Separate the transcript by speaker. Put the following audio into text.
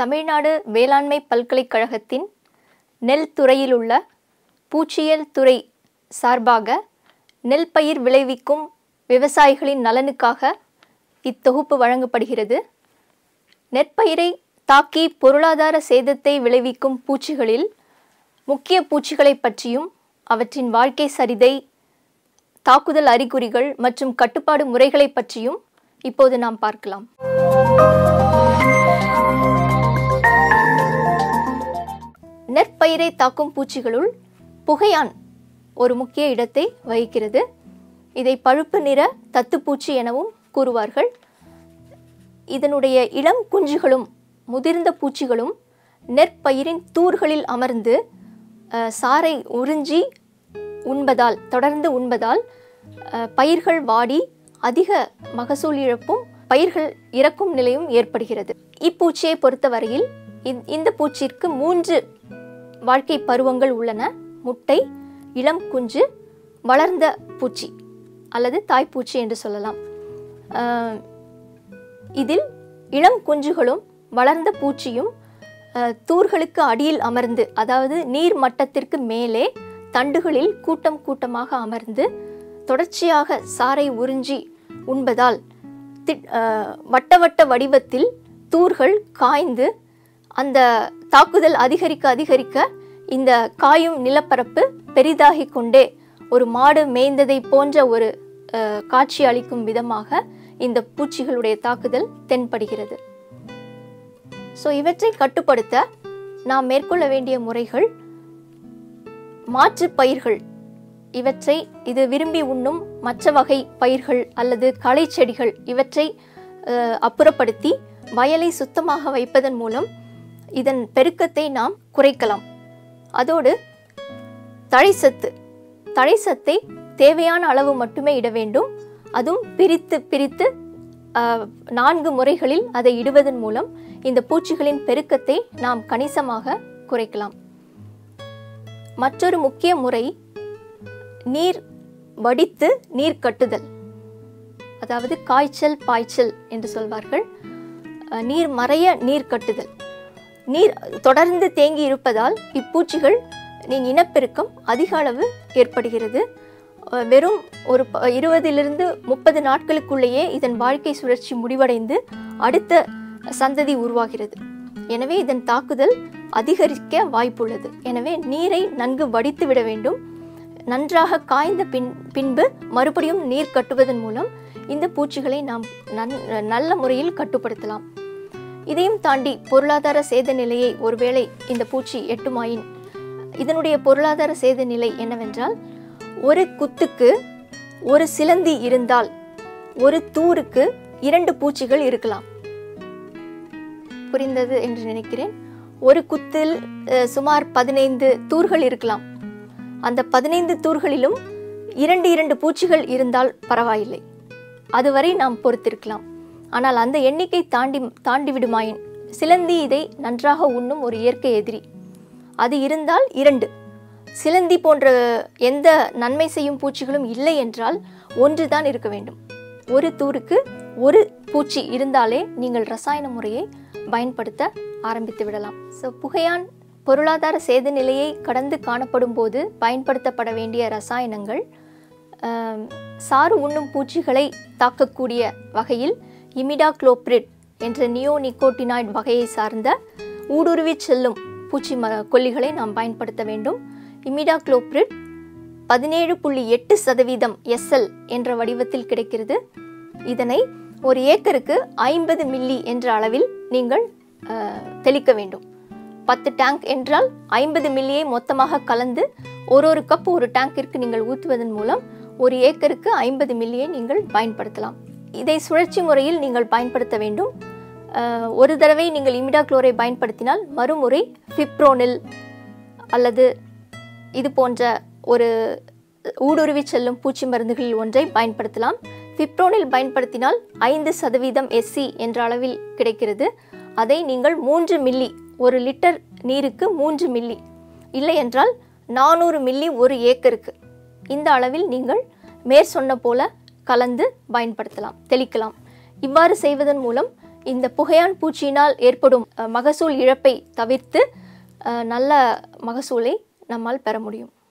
Speaker 1: தமிழ்நாடு வேளாண்மை பல்கலைக்கழகத்தின் நெல் துறையில் உள்ள பூச்சியியல் துறை சார்பாக நெல் பயிர் விளைவிக்கும் விவசாயிகளின் நலனுக்காக இத்தொகுப்பு வழங்கப்படுகிறது நெற்பயிரை தாக்கி பொருளாதார சேதத்தை விளைவிக்கும் பூச்சிகளில் முக்கிய பூச்சிகளை பற்றியும் அவற்றின் வாழ்க்கை சரிதை தாக்குதல் அறிகுறிகள் மற்றும் கட்டுப்பாடு முறைகளை பற்றியும் இப்போது நாம் பார்க்கலாம் நெற்பயிரை தாக்கும் பூச்சிகளுள் புகையான் ஒரு முக்கிய இடத்தை வகிக்கிறது இதை பழுப்பு நிற தத்துப்பூச்சி எனவும் கூறுவார்கள் இதனுடைய இளம் குஞ்சுகளும் முதிர்ந்த பூச்சிகளும் நெற்பயிரின் தூர்களில் அமர்ந்து அஹ், சாறை உறிஞ்சி உண்பதால் தொடர்ந்து உண்பதால் அஹ், பயிர்கள் வாடி அதிக மகசூல் இழப்பும் பயிர்கள் இறக்கும் நிலையும் ஏற்படுகிறது இப்பூச்சியை பொறுத்தவரையில் இந்த- இந்த பூச்சிற்கு மூன்று வாழ்க்கை பருவங்கள் உள்ளன முட்டை இளம் குஞ்சு வளர்ந்த பூச்சி அல்லது தாய்ப்பூச்சி என்று சொல்லலாம் அஹ், இதில் இளம் குஞ்சுகளும் வளர்ந்த பூச்சியும் அஹ், தூர்களுக்கு அடியில் அமர்ந்து அதாவது நீர் மட்டத்திற்கு மேலே தண்டுகளில் கூட்டம் கூட்டமாக அமர்ந்து தொடர்ச்சியாக சாறை உறிஞ்சி உண்பதால் தி- அஹ், வட்ட வட்ட வடிவத்தில் தூர்கள் காய்ந்து அந்த தாக்குதல் அதிகரிக்க அதிகரிக்க இந்த காயும் நிலப்பரப்பு பெரிதாகிக் கொண்டே ஒரு மாடு மேய்ந்ததை போன்ற ஒரு அஹ், காட்சி அளிக்கும் விதமாக இந்த பூச்சிகளுடைய தாக்குதல் தென்படுகிறது ஸோ இவற்றை கட்டுப்படுத்த நாம் மேற்கொள்ள வேண்டிய முறைகள் மாற்று பயிர்கள் இவற்றை இது விரும்பி உண்ணும் மற்ற வகை பயிர்கள் அல்லது களை செடிகள் இவற்றை அஹ், அப்புறப்படுத்தி வயலை சுத்தமாக வைப்பதன் மூலம் இதன் பெருக்கத்தை நாம் குறைக்கலாம் அதோடு தழைச்சத்து தழைச்சத்தை தேவையான அளவு மட்டுமே இட வேண்டும் அதுவும் பிரித்து பிரித்து அஹ், நான்கு முறைகளில் அதை இடுவதன் மூலம் இந்த பூச்சிகளின் பெருக்கத்தை நாம் கணிசமாக குறைக்கலாம் மற்றொரு முக்கிய முறை நீர் வடித்து நீர் கட்டுதல் அதாவது காய்ச்சல் பாய்ச்சல் என்று சொல்வார்கள் அஹ், நீர் மறைய நீர் கட்டுதல் நீர் தொடர்ந்து தேங்கி இருப்பதால் இப்பூச்சிகள் நீ- இனப்பெருக்கம் அதிக அளவு ஏற்படுகிறது அஹ், வெறும் ஒரு ப- இருபதிலிருந்து முப்பது நாட்களுக்குள்ளேயே இதன் வாழ்க்கை சுழற்சி முடிவடைந்து அடுத்த சந்ததி உருவாகிறது எனவே இதன் தாக்குதல் அதிகரிக்க வாய்ப்புள்ளது எனவே நீரை நன்கு வடித்து விட வேண்டும் நன்றாக காய்ந்த பின் பின்பு மறுபடியும் நீர் கட்டுவதன் மூலம் இந்த பூச்சிகளை நாம் நன் நல்ல முறையில் கட்டுப்படுத்தலாம் இதையும் தாண்டி பொருளாதார சேத நிலையை ஒருவேளை இந்த பூச்சி எட்டுமாயின் இதனுடைய பொருளாதார சேத நிலை என்னவென்றால் ஒரு குத்துக்கு ஒரு சிலந்தி இருந்தால் ஒரு தூருக்கு இரண்டு பூச்சிகள் இருக்கலாம் புரிந்தது என்று நினைக்கிறேன் ஒரு குத்தில் அஹ், சுமார் பதினைந்து தூர்கள் இருக்கலாம் அந்த பதினைந்து தூர்களிலும் இரண்டு இரண்டு பூச்சிகள் இருந்தால் பரவாயில்லை அதுவரை நாம் பொறுத்திருக்கலாம் ஆனால் அந்த எண்ணிக்கை தாண்டி தாண்டி விடுமாயின் சிலந்தி இதை நன்றாக உண்ணும் ஒரு இயற்கை எதிரி அது இருந்தால் இரண்டு சிலந்தி போன்ற எந்த நன்மை செய்யும் பூச்சிகளும் இல்லை என்றால் ஒன்று தான் இருக்க வேண்டும் ஒரு தூருக்கு ஒரு பூச்சி இருந்தாலே நீங்கள் ரசாயன முறையை பயன்படுத்த ஆரம்பித்து விடலாம் ஸோ புகையான் பொருளாதார சேத நிலையை கடந்து காணப்படும் போது பயன்படுத்தப்பட வேண்டிய ரசாயனங்கள் ஆம், சாறு உண்ணும் பூச்சிகளை தாக்கக்கூடிய வகையில் இமிடாக்ளோப்ரிட் என்ற நியோனிகோட்டினாய்டு வகையை சார்ந்த ஊடுருவி செல்லும் பூச்சி ம கொல்லிகளை நாம் பயன்படுத்த வேண்டும் இமிடாக்ளோப்ரிட் பதினேழு புள்ளி எட்டு சதவீதம் எஸ்எல் என்ற வடிவத்தில் கிடைக்கிறது இதனை ஒரு ஏக்கருக்கு ஐம்பது மில்லி என்ற அளவில் நீங்கள் அஹ், தெளிக்க வேண்டும் பத்து டேங்க் என்றால் ஐம்பது மில்லியை மொத்தமாக கலந்து ஒரு ஒரு கப் ஒரு டேங்கிற்கு நீங்கள் ஊற்றுவதன் மூலம் ஒரு ஏக்கருக்கு ஐம்பது மில்லியை நீங்கள் பயன்படுத்தலாம் இதை சுழற்சி முறையில் நீங்கள் பயன்படுத்த வேண்டும் அஹ், ஒரு தடவை நீங்கள் இமிடாக்ளோரை பயன்படுத்தினால் மறுமுறை ஃபிப்ரோனில் அல்லது இது போன்ற ஒரு ஊடுருவி செல்லும் பூச்சி மருந்துகளில் ஒன்றை பயன்படுத்தலாம் ஃபிப்ரோனில் பயன்படுத்தினால் ஐந்து சதவீதம் எஸ்சி என்ற அளவில் கிடைக்கிறது அதை நீங்கள் மூன்று மில்லி ஒரு லிட்டர் நீருக்கு மூன்று மில்லி இல்லை என்றால் நானூறு மில்லி ஒரு ஏக்கருக்கு இந்த அளவில் நீங்கள் மேற் சொன்ன போல கலந்து பயன்படுத்தலாம் தெளிக்கலாம் இவ்வாறு செய்வதன் மூலம் இந்த புகையான் பூச்சியினால் ஏற்படும் அஹ், மகசூல் இழப்பை தவிர்த்து அஹ், நல்ல மகசூலை நம்மால் பெற முடியும்